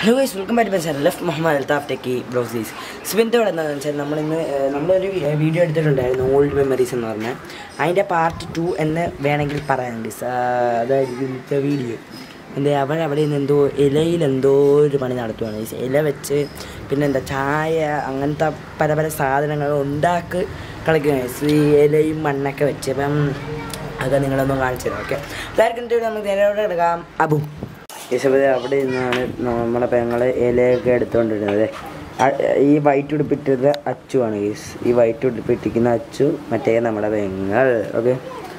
Hello guys welcome back sir left Muhammad Althaf techie ബ്ലോസീസ് സ്പിൻ്റെ ഇവിടെ എന്താണെന്ന് വെച്ചാൽ നമ്മളിന്ന് ഏഹ്, നമ്മളൊരു വി- വീഡിയോ എടുത്തിട്ടുണ്ടായിരുന്നു ഓൾഡ് മെമ്മറീസ് എന്ന് പറഞ്ഞാൽ അതിൻ്റെ പാർട്ട് ടു എന്ന് വേണമെങ്കിൽ പറയാൻ ഗൈസ് അതായത് ഇന്നത്തെ വീഡിയോ എന്താ അവൻ അവിടെ നിന്ന് എന്തോ ഇലയിൽ എന്തോ ഒരു പണി നടത്തുവാണ് ഗൈസ് ഇല വെച്ച് പിന്നെ എന്താ ചായ അങ്ങനത്തെ പല പല സാധനങ്ങൾ ഉണ്ടാക്കി കളിക്കുക ഗൈസ് ഈ ഇലയും മണ്ണൊക്കെ വെച്ച് അപ്പം അതൊക്കെ നിങ്ങളൊന്നും കാണിച്ചു തരാം ഓക്കെ അതായിരിക്കും നമുക്ക് നേരെ എടുക്കാം അബു യശോദ അവിടെ നിന്നാണ് നമ്മളെ പെങ്ങളെ ഇലയൊക്കെ എടുത്തുകൊണ്ടിരുന്നത് അ- ഈ വൈറ്റ് ഉടുപ്പിട്ടത് അച്ചുവാണ് ഗീസ് ഈ വൈറ്റ് ഉടുപ്പിട്ടിരിക്കുന്ന അച്ചു മറ്റേ നമ്മുടെ പെങ്ങൾ ഓക്കെ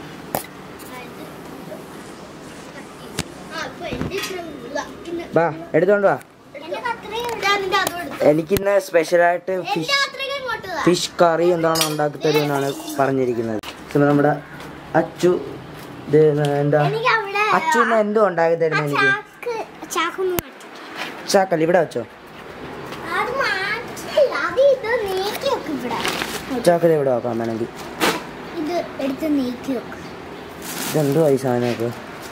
വാ എടുത്തോണ്ട് വാ എനിക്കിന്ന് സ്പെഷ്യലായിട്ട് ഫിഷ് ഫിഷ് കറി എന്താണ് ഉണ്ടാക്കി തരുമെന്നാണ് പറഞ്ഞിരിക്കുന്നത് ഇപ്പൊ നമ്മുടെ അച്ചു ഇത് എന്താ അച്ചു ഇന്ന് എന്തോ ഉണ്ടാക്കി തരുന്നത് എനിക്ക് ചാക്കല്ല ഇവിടെ വെച്ചോ ചാക്കല ഇവിടെ വെക്കാം വേണമെങ്കിൽ ഇത് എടുത്ത് നീക്കി വെക്കും ഇതെന്തോ ഈ സാധനമൊക്കെ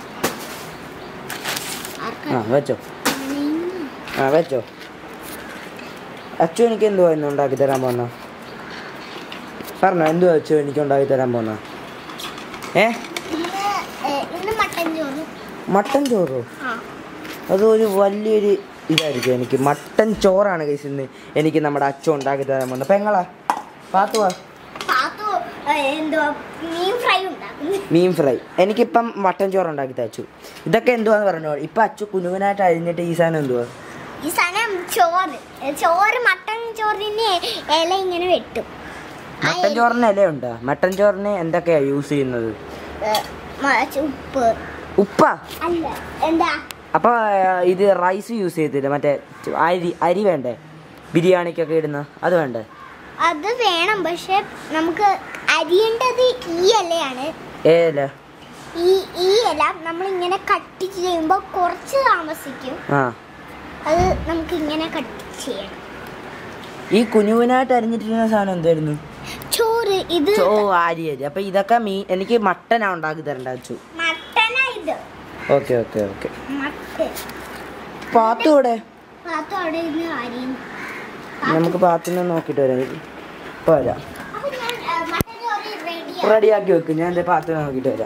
ആ വെച്ചോ ആ വെച്ചോ അച്ചു എനിക്ക് എന്തുവാ ഇന്ന് ഉണ്ടാക്കി തരാൻ പോന്ന പറഞ്ഞോ എന്തുവാ അച്ചു എനിക്ക് ഉണ്ടാക്കി തരാൻ പോന്ന ഏ ഇന്ന് ഏ, ഇന്ന് മട്ടൻ ചോറ് മട്ടൻ ചോറോ ആ അതൊരു വലിയൊരു ഇതായിരിക്കും എനിക്ക് മട്ടൻ ചോറാണ് കൈസ് ഇന്ന് എനിക്ക് നമ്മുടെ അച്ഛൻ ഉണ്ടാക്കി തരാൻ പോകുന്നത് പെങ്ങളാ പാത്തുവാ പാത്തു ഏ, എന്തുവാ മീൻ ഫ്രൈ ഉണ്ടാക്കുന്നു മീൻ ഫ്രൈ എനിക്കിപ്പം മട്ടൻ ചോറ് ഉണ്ടാക്കി തച്ചു ഇതൊക്കെ എന്തുവാന്ന് പറഞ്ഞു ഇപ്പം അച്ചു കുനുവനായിട്ട് അരിഞ്ഞിട്ട് ഈ സാധനം എന്തുവാ ഈ സാധനം ചോറ് ഏ, ചോറ് മട്ടൻ ചോറിന് ഇല ഇങ്ങനെ വെട്ടും ആ മട്ടൻ ചോറിന് ഇലയുണ്ടോ മട്ടൻ ചോറിന് എന്തൊക്കെയാ യൂസ് ചെയ്യുന്നത് ഏ, മ- ഉപ്പ് ഉപ്പാ അല്ല എന്താ അപ്പൊ ആ, ഇത് റൈസ് യൂസ് ചെയ്തില്ല മറ്റേ ച- അരി അരി വേണ്ടേ ബിരിയാണിക്കൊക്കെ ഇടുന്ന അത് വേണ്ടേ അത് വേണം പക്ഷെ നമുക്ക് അരിയേണ്ടത് ഈ ഇലയാണ് ഏല ഈ ഈ ഇല നമ്മൾ ഇങ്ങനെ കട്ട് ചെയ്യുമ്പോൾ കുറച്ച് താമസിക്കും ആ അത് നമുക്ക് ഇങ്ങനെ കട്ട് ചെയ്യണം ഈ കുനുവനായിട്ട് അരിഞ്ഞിട്ടിരുന്ന സാധനം എന്തായിരുന്നു ചോറ് ഇത് ഓ അരി അരി അപ്പൊ ഇതൊക്കെ മീൻ എനിക്ക് മട്ടനാ ഉണ്ടാക്കി തരണ്ട അച്ചു മട്ടനാ ഇത് okay okay okay mutton Pathu ഇവിടെ പാത്തു അവിടെ ഇരുന്ന് അരിയും നമുക്ക് പാത്തിനെ നോക്കിട്ട് വരാം ഇപ്പൊ വരാം അപ്പൊ ഞാൻ ആ, മട്ടൻ ചോറ് റെഡിയാണ് റെഡിയാക്കി വെക്കും ഞാൻ എന്റെ പാത്തിനെ നോക്കിട്ട് വരാം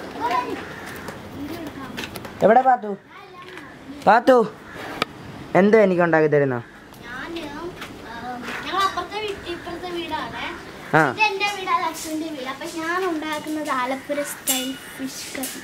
എവിടെ പാത്തു പാത്തു എന്താ എനിക്ക് ഉണ്ടാക്കി തരുന്ന ഞങ്ങൾ അപ്പുറത്തെ വീ- ഇപ്പുറത്തെ വീടാണ് ആ ഇത് എന്റെ വീട് അത് അച്ഛൻ്റെ വീട് അപ്പൊ ഞാൻ ഉണ്ടാക്കുന്നത് Alappuzha style fish curry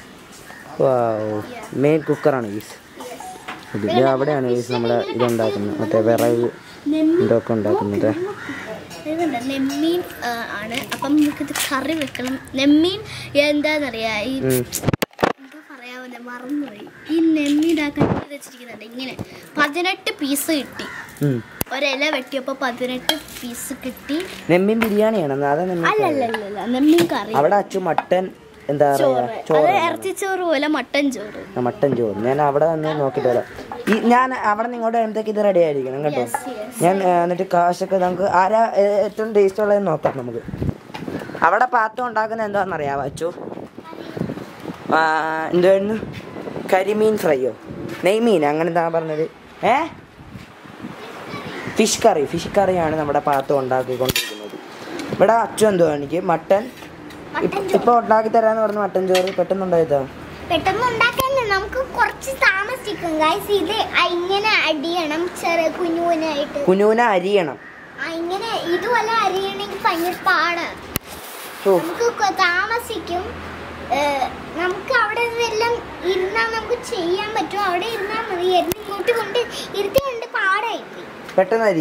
main കുക്കറാണ് ഈസ് ഇത് അവിടെയാണ് ഈസ് നമ്മൾ ഇത് ഉണ്ടാക്കുന്നത് മറ്റേ വിറക് ഇതൊക്കെ ഉണ്ടാക്കുന്നത് ഇതുണ്ട് നെമ്മീൻ ആ, ആണ് അപ്പം നമുക്കിത് കറി വെക്കണം നെമ്മീൻ എന്താന്നറിയാ ഈ ഉം. എന്താ പറയാമല്ലേ മറന്നുപോയി ഈ നെമ്മീൻ ആ കട്ടി വെച്ചിരിക്കുന്നുണ്ട് ഇങ്ങനെ പതിനെട്ട് പീസ് കിട്ടി ഉം. ഒരില വെട്ടിയപ്പോൾ പതിനെട്ട് പീസ് കിട്ടി നെമ്മീൻ ബിരിയാണിയാണ് അതാ നെമ്മീൻ കറി. അല്ലല്ലല്ല നെമ്മീൻ കറി അവിടെ അച്ചു മട്ടൻ എന്താ ചോറ് പറയാ അത് ചോറ് ഇറച്ചിച്ചോറ് പോലെ മട്ടൻ ചോറ് ആ, മട്ടൻ ചോറ് ഞാൻ അവിടെ വന്ന് നോക്കിട്ട് വരാം ഈ ഞാൻ അവിടെ നിന്ന് ഇങ്ങോട്ട് വരുമ്പോഴത്തേക്ക് ഇത് റെഡി ആയിരിക്കണം കേട്ടോ Yes, yes. ഞാൻ ആ, എന്നിട്ട് കാശൊക്കെ നമുക്ക് ആരാ ഏ- ഏറ്റവും ടേസ്റ്റ് ഉള്ളതെന്ന് നോക്കാം നമുക്ക് അവിടെ പാത്രം ഉണ്ടാക്കുന്ന എന്താണെന്ന് അറിയാമോ അച്ചു ആ, എന്തുവായിരുന്നു കരിമീൻ ഫ്രൈയോ നെയ്മീൻ അങ്ങനെ എന്താ പറഞ്ഞത് ഏ ഫിഷ് കറി ഫിഷ് കറിയാണ് നമ്മുടെ പാത്രം ഉണ്ടാക്കിക്കൊണ്ടിരിക്കുന്നത് ഇവിടെ അച്ചു എന്തുവാ എനിക്ക് മട്ടൻ മട്ടൻ ഇപ്പൊ ഉണ്ടാക്കി തരാന്ന് പറഞ്ഞ മട്ടൻ ചോറ് പെട്ടെന്ന് ഉണ്ടായതാ പെട്ടെന്ന് ഉണ്ടാക്കാൻ നമുക്ക് കുറച്ച് താമസിക്കും ഗൈസ് ഇത് ഇങ്ങനെ അടിയണം ചെറിയ കുഞ്ഞു കുഞ്ഞായിട്ട് കുനുവിനെ അരിയണം ആ, ഇങ്ങനെ ഇതുപോലെ അരിയണമെങ്കിൽ ഭയങ്കര പാടാണ് ഓ നമുക്ക് കൊ- താമസിക്കും ഏ, നമുക്ക് അവിടെ നിന്നെല്ലാം ഇരുന്നാൽ നമുക്ക് ചെയ്യാൻ പറ്റും അവിടെ ഇരുന്നാൽ മതി എന്നെ ഇങ്ങോട്ട് കൊണ്ട് ഇരുത്തി കൊണ്ട് പാടായി പോയി പെട്ടെന്ന് അരി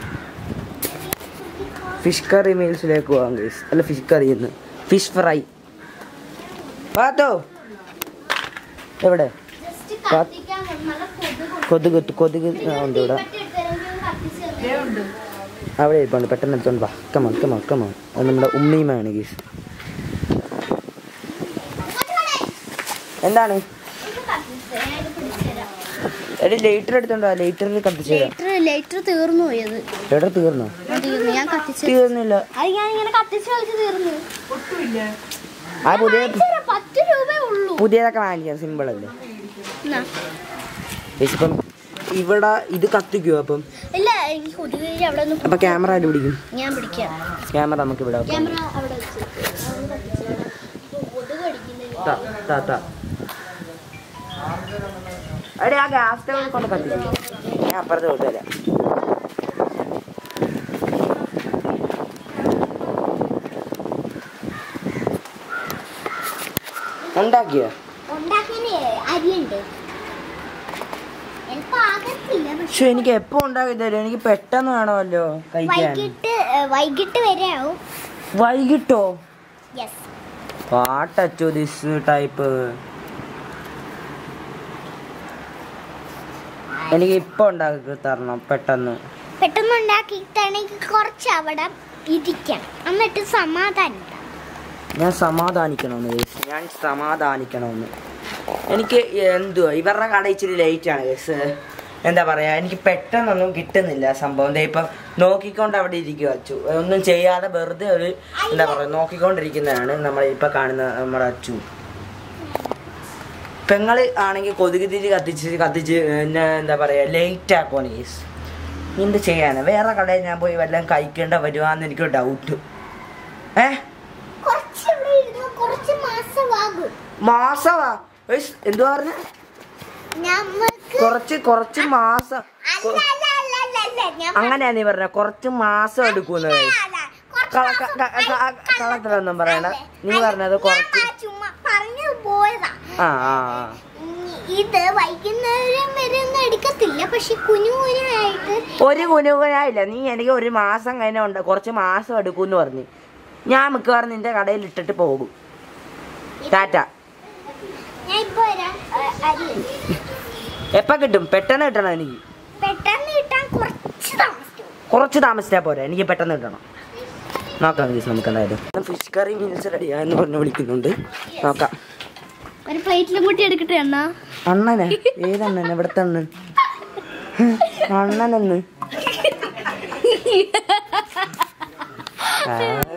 ഫിഷ് കറി മീൽസിലേക്ക് പോകാം ഗൈസ് അല്ല ഫിഷ് കറി എന്ന് ഫിഷ് ഫ്രൈ പാത്തോ എവിടെ ജസ്റ്റ് കത്തിക്കാൻ നല്ല കൊതുകുണ്ട്. കൊതുക് കൊതുക് ആ, ഉണ്ട് ഇവിടെ തീപ്പെട്ടി എടുത്തരെങ്കിൽ ഒന്ന് കത്തിച്ച് തരാം. അവിടെ ഇരിപ്പുണ്ട് പെട്ടെന്ന് എടുത്തോണ്ട് വാ കമോൺ കമോൺ കമോൺ അത് നമ്മുടെ ഉമ്മീമാണ് ഗീസ് അങ്ങോട്ട് വാടേ. എന്താണ് ഇത് കത്തിച്ച് തരാം. ഞാൻ ഇത് പിടിച്ച് തരാം. എടി ലൈറ്റർ എടുത്തോണ്ട് വാ ലൈറ്ററിൽ കത്തിച്ചു തരാം ലൈറ്റർ ലൈറ്റർ തീർന്നു പോയത് ലൈറ്റർ തീർന്നോ അത് തീർന്നു ഞാൻ കത്തിച്ച് തീർന്നില്ല അത് ഞാൻ ഇങ്ങനെ കത്തിച്ച് കളിച്ച് തീർന്നു ആ പുതിയ തരാം, പത്ത് രൂപ ഉള്ളൂ പുതിയതൊക്കെ വാങ്ങിക്കാം സിമ്പിൾ അല്ലേ എന്നാ ഗൈസ് ഇപ്പം ഇവിടെ ഇത് കത്തിക്കുമോ അപ്പം ഇല്ല എനിക്ക് കൊതുക് അവിടെ ഒന്ന് അപ്പൊ ക്യാമറ ആര് പിടിക്കും ഞാൻ പിടിക്കാം ക്യാമറ നമുക്ക് ഇവിടെ വെക്കാം. ക്യാമറ അവിടെ വെച്ച് അതൊന്ന് കത്തിച്ചേരാം. ഇപ്പൊ കൊതുക് കടിക്കുന്നില്ല താ, താ, താ. എടേ ആ ഗ്യാസ് സ്റ്റവ് കൊണ്ട് കത്തിക്കും ഞാൻ അപ്പുറത്ത് കൊണ്ടുവരാം ഉണ്ടാക്കിയോ ഉണ്ടാക്കിയ അരിയുണ്ട് ചിലപ്പോ ആകത്തില്ല പക്ഷെ പക്ഷെ എനിക്ക് എപ്പോ ഉണ്ടാക്കി തരും എനിക്ക് പെട്ടെന്ന് വേണമല്ലോ കഴിക്കാൻ വൈകിട്ട് ഏ, വൈകിട്ട് വരെ ആവും വൈകിട്ടോ യെസ് വാട്ടച്ചു ദിസ് ടൈപ്പ് എനിക്ക് ഇപ്പൊ ഉണ്ടാക്കി തരണം പെട്ടെന്ന് പെട്ടെന്ന് ഉണ്ടാക്കിയിട്ടാണെങ്കിൽ കുറച്ച് അവിടെ ഇരിക്കണം എന്നിട്ട് സമാധാനം ഉണ്ടാവും. ഞാൻ സമാധാനിക്കണമെന്ന് guys. ഞാൻ സമാധാനിക്കണമെന്ന് എനിക്ക് എന്തുവാ ഇവരുടെ കട ഇച്ചിരി ലേറ്റ് ആണ് ഗസ് എന്താ പറയാ എനിക്ക് പെട്ടെന്നൊന്നും കിട്ടുന്നില്ല സംഭവം ദേ ഇപ്പം നോക്കിക്കൊണ്ട് അവിടെ ഇരിക്കുക അച്ചു ഒന്നും ചെയ്യാതെ വെറുതെ ഒരു എന്താ പറയാ നോക്കിക്കൊണ്ടിരിക്കുന്നതാണ് നമ്മൾ ഇപ്പൊ കാണുന്ന നമ്മുടെ അച്ചു പെങ്ങള് ആണെങ്കിൽ കൊതുക് തിരി കത്തിച്ച് കത്തിച്ച് എന്നെ എന്താ പറയാ ലേറ്റ് ആക്കുവാണ് ഗേസ് എന്ത് ചെയ്യാനാ വേറെ കടയിൽ ഞാൻ പോയി വല്ലതും കഴിക്കേണ്ട വരുവാന്ന് എനിക്ക് ഡൗട്ട് ഏഹ് കുറച്ച് ഇവിടെ ഇരുന്ന് കുറച്ച് മാസമാകും മാസമാ ഏയ്സ്, എന്തുവാ പറഞ്ഞ ഞമ്മക്ക് കുറച്ച് കുറച്ച് മാസം അല്ല അല്ല അല്ല അല്ല അല്ല ഞാൻ അങ്ങനെയാ നീ പറഞ്ഞ കുറച്ച് മാസം എടുക്കുന്നത് അല്ല, അല്ല. കുറച്ച് മാസം കളത്തിലൊന്നും പറയണ്ട അല്ലേ? നീ പറഞ്ഞത് ഞാൻ കുറച്ച് ആ ചുമ്മാ പറഞ്ഞു പോയതാ ആ ആ ആ. ഉം, ഇത് വൈകുന്നേരം വരെ ഒന്നും എടുക്കത്തില്ല പക്ഷെ കുഞ്ഞു കുഞ്ഞായിട്ട് ഒരു കുനുകുനായില്ല നീ എനിക്ക് ഒരു മാസം കഴിഞ്ഞ ഉണ്ട് കുറച്ച് മാസം എടുക്കൂന്ന് പറഞ്ഞു ഞാൻ മിക്കവാറും നിന്റെ കടയിൽ ഇട്ടിട്ട് പോകും ടാറ്റ ഞാൻ ഇപ്പൊ വരാം ആ, അരി എപ്പ കിട്ടും പെട്ടെന്ന് കിട്ടണം എനിക്ക് പെട്ടെന്ന് കിട്ടാൻ കുറച്ച് താമസിക്കും കുറച്ച് താമസിച്ചാൽ പോരാ എനിക്ക് പെട്ടെന്ന് കിട്ടണം നോക്കാം ഗീസ് നമുക്ക് എന്തായാലും ഫിഷ് കറി മീൻസ് റെഡിയാ എന്ന് പറഞ്ഞ് വിളിക്കുന്നുണ്ട് നോക്കാം ഒരു പ്ലേറ്റിലും കൂട്ടി എടുക്കട്ടെ അണ്ണ അണ്ണനെ ഏതണ്ണൻ എവിടത്തെ അണ്ണൻ അണ്ണനെന്ന് ആ,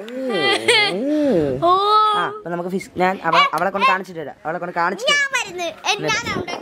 ഓ ആ അപ്പൊ നമുക്ക് ഫിഷ് ഞാൻ അവ- അവളെ കൊണ്ട് കാണിച്ചിട്ട് തരാം അവളെ കൊണ്ട് കാണിച്ചിട്ട് ഞാൻ മരുന്ന് എ, ഞാൻ അവിടെ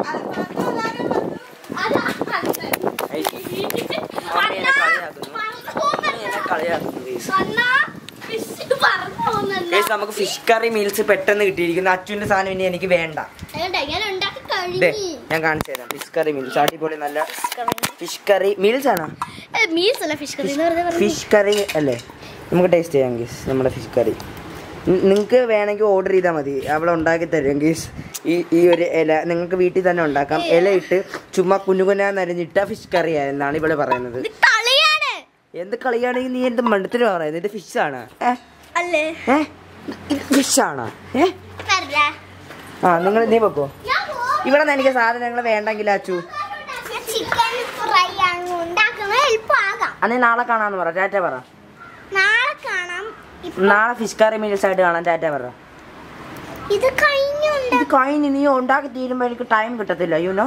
അതാ, ഏയ്, മമ്മി എന്നെ കളിയാക്കുന്നു. മമ്മി എന്നെ കളിയാക്കുന്നു, guys. അണ്ണാ, fish പറന്നു പോകുന്നല്ല. Guys, നമുക്ക് ഫിഷ് കറി മീൽസ് പെട്ടെന്ന് കിട്ടിയിരിക്കുന്നു അച്ഛൻ്റെ സാധനം ഇനി എനിക്ക് വേണ്ട വേണ്ട, ഞാൻ ഉണ്ടാക്കി ദേ, കഴിഞ്ഞു ഞാൻ കാണിച്ചു തരാം ഫിഷ് കറി മീൽസ് അടിപൊളി നല്ല ഫിഷ് കറി മീൽസ് ആണോ മീൽസ് അല്ല ഫിഷ് കറി എന്ന് വെറുതെ പറഞ്ഞു ഫിഷ് കറി അല്ലേ നമുക്ക് ടേസ്റ്റ് ചെയ്യാം ഗീസ് നമ്മുടെ ഫിഷ് കറി നിങ്ങൾക്ക് വേണമെങ്കിൽ ഓർഡർ ചെയ്താൽ മതി അവൾ ഉണ്ടാക്കി തരും ഗീസ് ഈ ഈ ഒരു ഇല നിങ്ങൾക്ക് വീട്ടിൽ തന്നെ ഉണ്ടാക്കാം ഇല ഇട്ട് ചുമ്മാ കുഞ്ഞുകുഞ്ഞാന്നരിഞ്ഞിട്ട ഫിഷ് കറി എന്നാണ് ഇവള് പറയുന്നത് ഇത് കളിയാണ് എന്ത് കളിയാണെങ്കിൽ നീ എന്ത് മണ്ടത്തിന് പറയുന്നത് ഇത് ഫിഷ് ആണ് ഏ അല്ലേ ഏ ഇത് ഫിഷ് ആണോ ഏ വരല. ആ നിങ്ങൾ നീ വെക്കോ ഞാൻ പോ- ഇവിടെ നിന്ന് എനിക്ക് സാധനങ്ങൾ വേണ്ടെങ്കിൽ അച്ചു ഞാൻ ചിക്കൻ ഫ്രൈ ആണ് ഉണ്ടാക്കുന്നത് എളുപ്പമാകാം അന്ന് നാളെ കാണാന്ന് പറ ടാറ്റ പറ നാളെ കാണാം ഇപ്പ- നാളെ ഫിഷ് കറി മീൽസ് ആയിട്ട് കാണാം ടാറ്റ പറ ഇത് കഴിഞ്ഞുണ്ട് ഇത് കഴിഞ്ഞ് നീ ഉണ്ടാക്കി തീരുമ്പോ എനിക്ക് ടൈം കിട്ടത്തില്ല യുനോ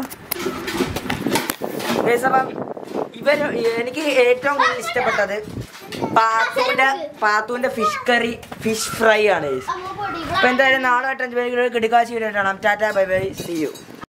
ഇവര് എനിക്ക് ഏറ്റവും കൂടുതൽ ഇഷ്ടപ്പെട്ടത് പാത്തുവിന്റെ പാത്തുവിന്റെ ഫിഷ് കറി ഫിഷ് ഫ്രൈ ആണ് guys. അമ്മ പൊടി അപ്പൊ എന്തായാലും നാളെ അഞ്ച് പേര് കിടക്കാശി കാണാം tata bye bye see U